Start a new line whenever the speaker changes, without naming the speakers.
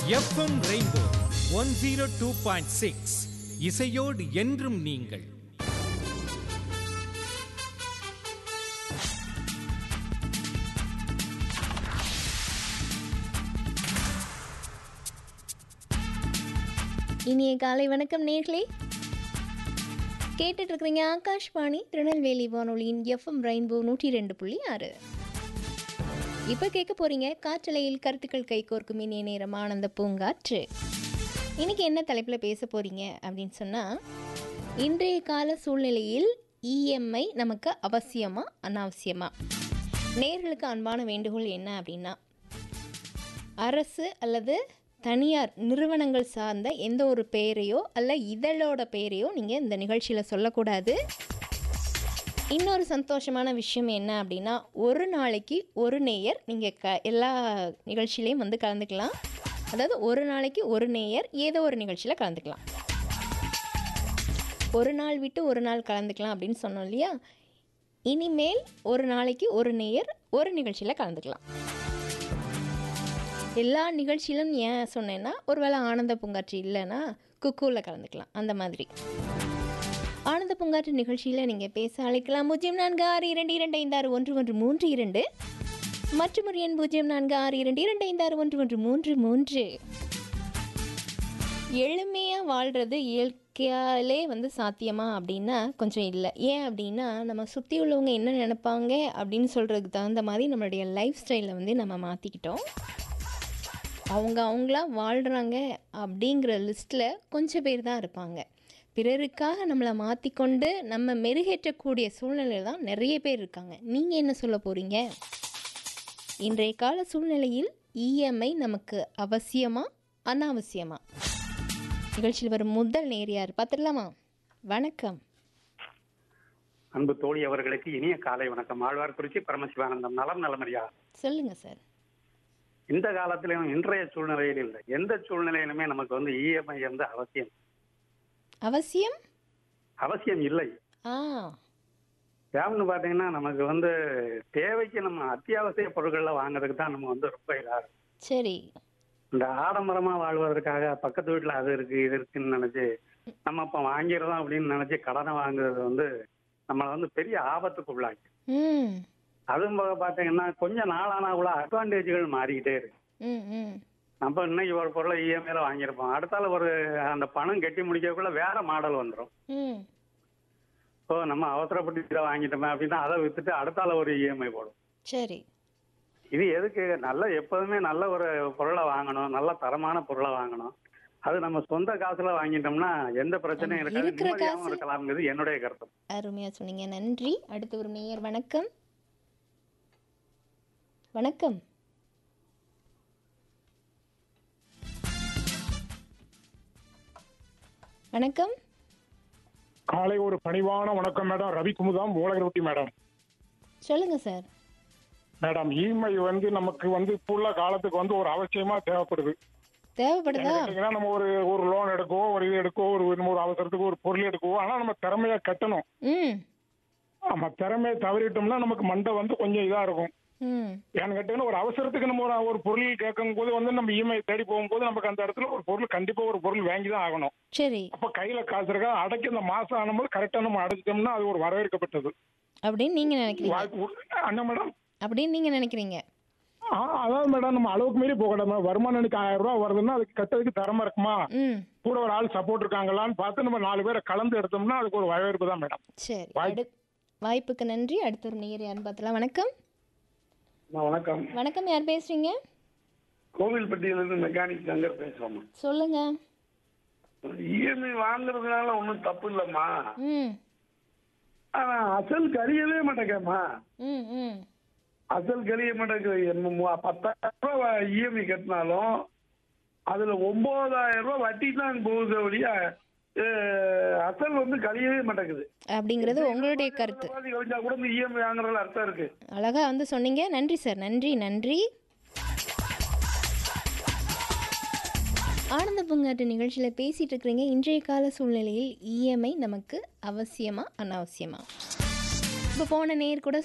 FM Rainbow one zero two point six இசையோடு என்றும் நீங்கள்
இனிய காலை வணக்கம் நேர்களே கேட்டுட்டு இருக்கிறீங்க ஆகாஷ்வாணி திருநெல்வேலி வானொலியின் எஃப்எம் ரெயின்போ நூற்றி ரெண்டு புள்ளி ஆறு இப்போ கேட்க போறீங்க காற்றலையில் கருத்துக்கள் கைகோர்க்கும் இனிய நேரம் ஆனந்த பூங்காற்று இன்னைக்கு என்ன தலைப்பில் பேச போறீங்க அப்படின்னு சொன்னால் இன்றைய கால சூழ்நிலையில் இஎம்ஐ நமக்கு அவசியமா அனாவசியமா நேர்களுக்கு அன்பான வேண்டுகோள் என்ன அப்படின்னா அரசு அல்லது தனியார் நிறுவனங்கள் சார்ந்த எந்த ஒரு பெயரையோ அல்ல இதழோட பெயரையோ நீங்கள் இந்த நிகழ்ச்சியில் சொல்லக்கூடாது இன்னொரு சந்தோஷமான விஷயம் என்ன அப்படின்னா ஒரு நாளைக்கு ஒரு நேயர் நீங்கள் க எல்லா நிகழ்ச்சியிலையும் வந்து கலந்துக்கலாம் அதாவது ஒரு நாளைக்கு ஒரு நேயர் ஏதோ ஒரு நிகழ்ச்சியில் கலந்துக்கலாம் ஒரு நாள் விட்டு ஒரு நாள் கலந்துக்கலாம் அப்படின்னு சொன்னோம் இல்லையா இனிமேல் ஒரு நாளைக்கு ஒரு நேயர் ஒரு நிகழ்ச்சியில் கலந்துக்கலாம் எல்லா நிகழ்ச்சியிலும் ஏன் சொன்னேன்னா ஒருவேளை ஆனந்த பூங்காற்று இல்லைன்னா குக்கூவில் கலந்துக்கலாம் அந்த மாதிரி ஆனந்த பூங்காற்று நிகழ்ச்சியில் நீங்கள் பேச அழைக்கலாம் பூஜ்ஜியம் நான்கு ஆறு இரண்டு இரண்டு ஐந்து ஆறு ஒன்று ஒன்று மூன்று இரண்டு மற்றும் ஒரு எண் பூஜ்ஜியம் நான்கு ஆறு இரண்டு இரண்டு ஐந்து ஆறு ஒன்று ஒன்று மூன்று மூன்று எளிமையாக வாழ்கிறது இயற்கையாலே வந்து சாத்தியமா அப்படின்னா கொஞ்சம் இல்லை ஏன் அப்படின்னா நம்ம சுற்றி உள்ளவங்க என்ன நினைப்பாங்க அப்படின்னு சொல்கிறதுக்கு தகுந்த மாதிரி நம்மளுடைய லைஃப் ஸ்டைலை வந்து நம்ம மாற்றிக்கிட்டோம் அவங்க அவங்களா வாழ்கிறாங்க அப்படிங்கிற லிஸ்ட்டில் கொஞ்சம் பேர் தான் இருப்பாங்க பிறருக்காக நம்மளை மாற்றிக்கொண்டு நம்ம மெருகேற்றக்கூடிய சூழ்நிலையில் தான் நிறைய பேர் இருக்காங்க நீங்கள் என்ன சொல்ல போகிறீங்க இன்றைய கால சூழ்நிலையில் இஎம்ஐ நமக்கு அவசியமா அனாவசியமா நிகழ்ச்சியில் வரும் முதல் நேரியார் பார்த்துடலாமா வணக்கம்
அன்பு தோழி அவர்களுக்கு இனிய காலை வணக்கம் ஆழ்வார்குறிச்சி பரமசிவானந்தம் நலம் நலமறியா
சொல்லுங்கள் சார்
இந்த காலத்திலும் இன்றைய சூழ்நிலையில் இல்லை எந்த சூழ்நிலையிலுமே நமக்கு வந்து இஎம்ஐ வந்து அவசியம்
அவசியம்
அவசியம் இல்லை
ஆ
ஏன்னு பாத்தீங்கன்னா நமக்கு வந்து தேவைக்கு நம்ம அத்தியாவசிய பொருட்கள்ல வாங்குறதுக்கு தான் நம்ம வந்து ரொம்ப இதா இருக்கும்.
சரி
இந்த ஆடம்பரமா வாழ்வதற்காக பக்கத்து வீட்டுல அது இருக்கு இது இருக்குன்னு நினைச்சு நம்ம இப்ப வாங்கிடுறோம் அப்படின்னு நினைச்சு கடனை வாங்குறது வந்து நம்மளை வந்து பெரிய ஆபத்துக்கு உள்ளாக்கி
ம்
அதுவும் போக பாத்தீங்கன்னா கொஞ்சம் நாளானா கூட அட்வான்டேஜ்கள் மாறிக்கிட்டே இருக்கு
ம் ம்
நம்ம இன்னைக்கு ஒரு பொருளை இஎம்ஐல வாங்கியிருப்போம் அடுத்தால ஒரு அந்த பணம் கட்டி முடிக்கக்குள்ள வேற மாடல் வந்துடும்
ம்
ஸோ நம்ம அவசரப்பட்டு இதை வாங்கிட்டோமே அப்படின்னா அதை வித்துட்டு அடுத்தால ஒரு இஎம்ஐ போடும்
சரி
இது எதுக்கு நல்ல எப்போதுமே நல்ல ஒரு பொருளை வாங்கணும் நல்ல தரமான பொருளை வாங்கணும் அது நம்ம சொந்த காசுல வாங்கிட்டோம்னா எந்த பிரச்சனையும்
ஆமா,
இருக்காது
இருக்கிற
நிம்மதியாகவும்
காசு-
இருக்கலாம்ங்கிறது என்னுடைய கருத்து
அருமையாக சொன்னீங்க நன்றி அடுத்து ஒரு நேயர் வணக்கம் வணக்கம் வணக்கம்
காலை ஒரு பணிவான வணக்கம் மேடம் ரவி குமுதம் மூலகரவட்டி மேடம்
சொல்லுங்க சார்
மேடம் இமெயில் வந்து நமக்கு வந்து இப்போ உள்ள காலத்துக்கு வந்து ஒரு அவசியமா தேவைப்படுது
தேவைப்படுதா
கேட்டீங்கன்னா நம்ம ஒரு ஒரு லோன் எடுக்கவோ ஒரு இது எடுக்கவோ ஒரு இன்னும் ஒரு அவசரத்துக்கு ஒரு பொருள் எடுக்கவோ ஆனா நம்ம திறமையா கட்டணும்
ம்
நம்ம திறமையை தவறிட்டோம்னா நமக்கு மண்டை வந்து கொஞ்சம் இதா இருக்கும்
ம்
ஏன்னு கேட்டீங்கன்னா ஒரு அவசரத்துக்கு நம்ம ஒரு ஒரு பொருள் கேட்கும் போது வந்து நம்ம இஎம்ஐ தேடி போகும்போது நமக்கு அந்த இடத்துல ஒரு பொருள் கண்டிப்பா ஒரு பொருள் வாங்கி தான் ஆகணும்
சரி
அப்ப கையில காசு இருக்கா அடைக்க இந்த மாசம் ஆனும்போது கரெக்டா நம்ம அடைச்சிட்டோம்னா அது ஒரு வரவேற்கப்பட்டது
அப்படின்னு நீங்க நினைக்கிறீங்க
வாய்ப்பு அண்ணா மேடம்
அப்படின்னு நீங்க நினைக்கிறீங்க
ஆ, அதாவது மேடம் நம்ம அளவுக்கு மீறி போகக்கூடாது வருமானம் எனக்கு ஆயிரம் ரூபாய் வருதுன்னா அதுக்கு கட்டுறதுக்கு தரமா இருக்குமா
ம்
கூட ஒரு ஆள் சப்போர்ட் இருக்காங்களான்னு பார்த்து நம்ம நாலு பேரை கலந்து எடுத்தோம்னா அதுக்கு ஒரு வரவேற்பு தான் மேடம்
சரி
வாய்-
அடு வாய்ப்புக்கு நன்றி அடுத்த ஒரு நேயர் யாருன்னு பார்த்தலாம் வணக்கம்
வணக்கம்
வணக்கம் யார் பேசுறீங்க
கோவில்பட்டியிலிருந்து மெக்கானிக் சங்கர் பேசுறோம்
சொல்லுங்க
இஎம்ஐ வாங்குறதுனால ஒன்றும் தப்பு இல்லைம்மா
ம்
ஆனா அசல் கரியவே மாட்டேங்கம்மா
ம் ம்
அசல் கரிய மாட்டேங்குது பத்தாயிரம் ரூபாய் இஎம்ஐ கட்டினாலும் அதுல ஒன்பதாயிரம் ரூபாய் வட்டி தான் போகுது ஒழிய அஹ், அசல் வந்து கழியவே மாட்டேங்குது
அப்படிங்கிறது உங்களுடைய கருத்து
பாதி கழிஞ்சா கூட இந்த இஎம்ஐ வாங்குறதுல அர்த்தம் இருக்கு
அழகா வந்து சொன்னீங்க நன்றி சார் நன்றி நன்றி ஆனந்த பூங்காட்டு நிகழ்ச்சியில் பேசிட்டு இருக்கிறீங்க இன்றைய கால சூழ்நிலையில் இஎம்ஐ நமக்கு அவசியமா அனாவசியமா இப்போ போன நேர் கூட